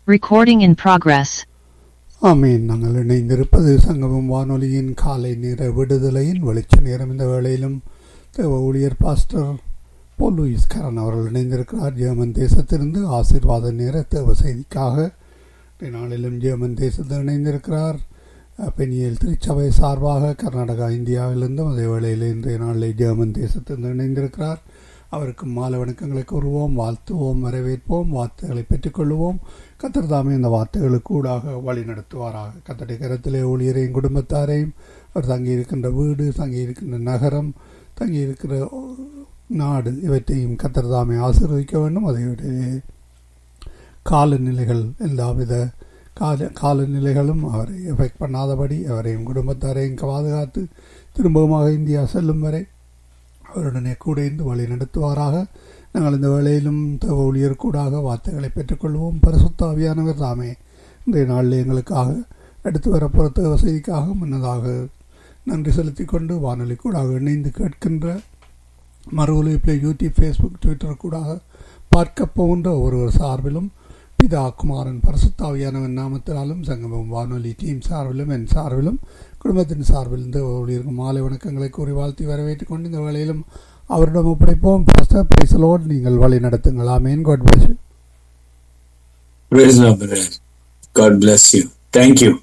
Recording in progress. ஆமீன் நாங்கள் இணைந்திருப்பது சங்கமம் வானொலியின் காலை நேர விடுதலையின் வெளிச்ச நேரம் இந்த வேளையிலும் தேவ ஊழியர் பாஸ்டர் போல் லூயிஸ் கரன் அவர்கள் இணைந்திருக்கிறார் ஜெர்மன் தேசத்திலிருந்து ஆசீர்வாத நேர தேவ செய்திக்காக இன்றைய நாளிலும் ஜெர்மன் தேசத்தில் இணைந்திருக்கிறார் அஹ், பெண்ணியல் திருச்சபை சார்பாக கர்நாடகா இந்தியாவிலிருந்தும் அதே வேளையில் இன்றைய நாளில் ஜெர்மன் தேசத்திலிருந்து இணைந்திருக்கிறார் அவருக்கு மாலை வணக்கங்களை கூறுவோம் வாழ்த்துவோம் வரவேற்போம் வார்த்தைகளை பெற்றுக்கொள்வோம் கத்தர் தாமே இந்த வார்த்தைகளுக்கு கூடாக வழி நடத்துவாராக கத்தடி கரத்திலே ஊழியரையும் குடும்பத்தாரையும் அவர் தங்கியிருக்கின்ற வீடு தங்கியிருக்கின்ற நகரம் தங்கியிருக்கிற நாடு இவற்றையும் கத்தர் தாமே ஆசீர்வதிக்க வேண்டும் அதையுடைய காலநிலைகள் எல்லாவித கால காலநிலைகளும் அவரை எஃபெக்ட் பண்ணாதபடி அவரையும் குடும்பத்தாரையும் பாதுகாத்து திரும்பவுமாக இந்தியா செல்லும் வரை அவருடனே கூட இருந்து வழி நடத்துவாராக நாங்கள் இந்த வேளையிலும் தேவ ஊழியர் கூடாக வார்த்தைகளை பெற்றுக்கொள்வோம் பரிசுத்த ஆவியானவர் தாமே இன்றைய நாளில் எங்களுக்காக எடுத்து வரப்போகிற தேவ செய்திக்காக முன்னதாக நன்றி செலுத்திக் கொண்டு வானொலி கூடாக இணைந்து கேட்கின்ற மறு ஒலிப்பில் யூடியூப் ஃபேஸ்புக் ட்விட்டர் கூடாக பார்க்க போகின்ற ஒருவர் சார்பிலும் பிதா குமாரன் பரிசுத்தாவியானவன் நாமத்தினாலும் சங்கமம் வானொலி டீம் சார்பிலும் என் சார்பிலும் குடும்பத்தின் சார்பில் இந்த ஊழியருக்கு மாலை வணக்கங்களை கூறி வாழ்த்தி வரவேற்றுக் கொண்டு இந்த வேளையிலும் அவரிடம் ஒப்படைப்போம் பாஸ்டர் பிரைசலோடு நீங்கள் வழி நடத்துங்கள் ஆமேன் God bless Praise the Lord. God bless you. Thank you.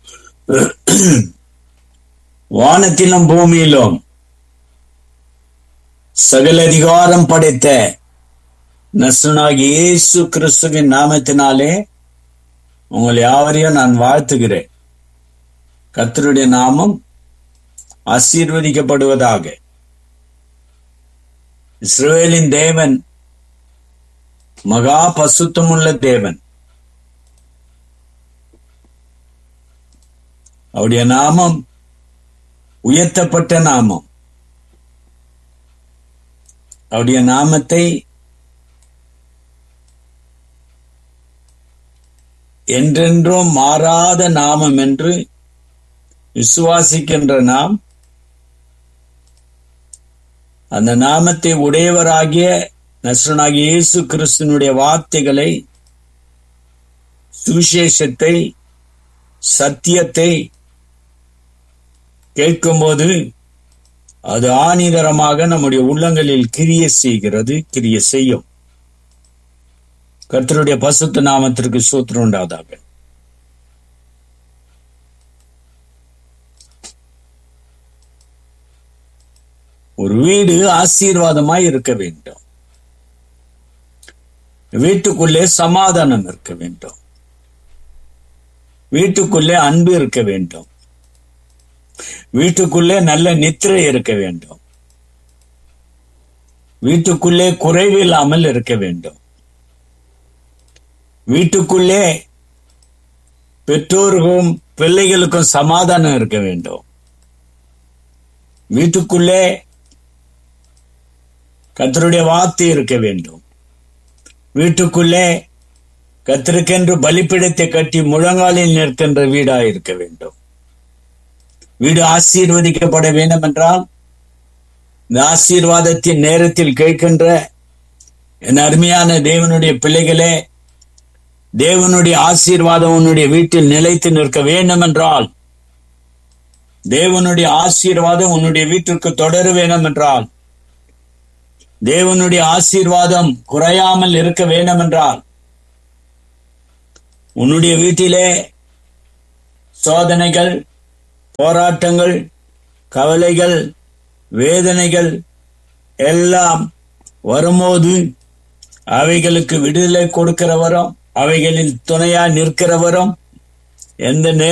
வானத்திலும் பூமியிலும் சகல அதிகாரம் படைத்த நசுனாகி இயேசு கிறிஸ்துவின் நாமத்தினாலே உங்கள் யாவரையும் நான் வாழ்த்துகிறேன் கர்த்தருடைய நாமம் ஆசீர்வதிக்கப்படுவதாக இஸ்ரவேலின் தேவன் மகா பசுத்தமுள்ள தேவன் அவருடைய நாமம் உயர்த்தப்பட்ட நாமம் அவருடைய நாமத்தை என்றென்றும் மாறாத நாமம் என்று விசுவாசிக்கின்ற நாம் அந்த நாமத்தை உடையவராகிய நஸ்ரனாகிய இயேசு கிறிஸ்துனுடைய வார்த்தைகளை சுவிசேஷத்தை சத்தியத்தை கேட்கும்போது அது ஆணிதரமாக நம்முடைய உள்ளங்களில் கிரிய செய்கிறது கிரிய செய்யும் கர்த்தருடைய பசுத்த நாமத்திற்கு சூத்திரம் உண்டாதாக ஒரு வீடு ஆசீர்வாதமாய் இருக்க வேண்டும் வீட்டுக்குள்ளே சமாதானம் இருக்க வேண்டும் வீட்டுக்குள்ளே அன்பு இருக்க வேண்டும் வீட்டுக்குள்ளே நல்ல நித்திரை இருக்க வேண்டும் வீட்டுக்குள்ளே குறைவில்லாமல் இருக்க வேண்டும் வீட்டுக்குள்ளே பெற்றோருக்கும் பிள்ளைகளுக்கும் சமாதானம் இருக்க வேண்டும் வீட்டுக்குள்ளே கத்தருடைய வார்த்தை இருக்க வேண்டும் வீட்டுக்குள்ளே கத்திருக்கென்று பலிப்பிடத்தை கட்டி முழங்காலில் நிற்கின்ற வீடாய் இருக்க வேண்டும் வீடு ஆசீர்வதிக்கப்பட வேண்டும் என்றால் இந்த ஆசீர்வாதத்தின் நேரத்தில் கேட்கின்ற என் அருமையான தேவனுடைய பிள்ளைகளே தேவனுடைய ஆசீர்வாதம் உன்னுடைய வீட்டில் நிலைத்து நிற்க வேண்டும் என்றால் தேவனுடைய ஆசீர்வாதம் உன்னுடைய வீட்டிற்கு தொடர வேண்டும் என்றால் தேவனுடைய ஆசீர்வாதம் குறையாமல் இருக்க வேண்டும் என்றால் உன்னுடைய வீட்டிலே சோதனைகள் போராட்டங்கள் கவலைகள் வேதனைகள் எல்லாம் வரும்போது அவைகளுக்கு விடுதலை கொடுக்கிறவரும் அவைகளில் துணையா நிற்கிறவரும் எந்த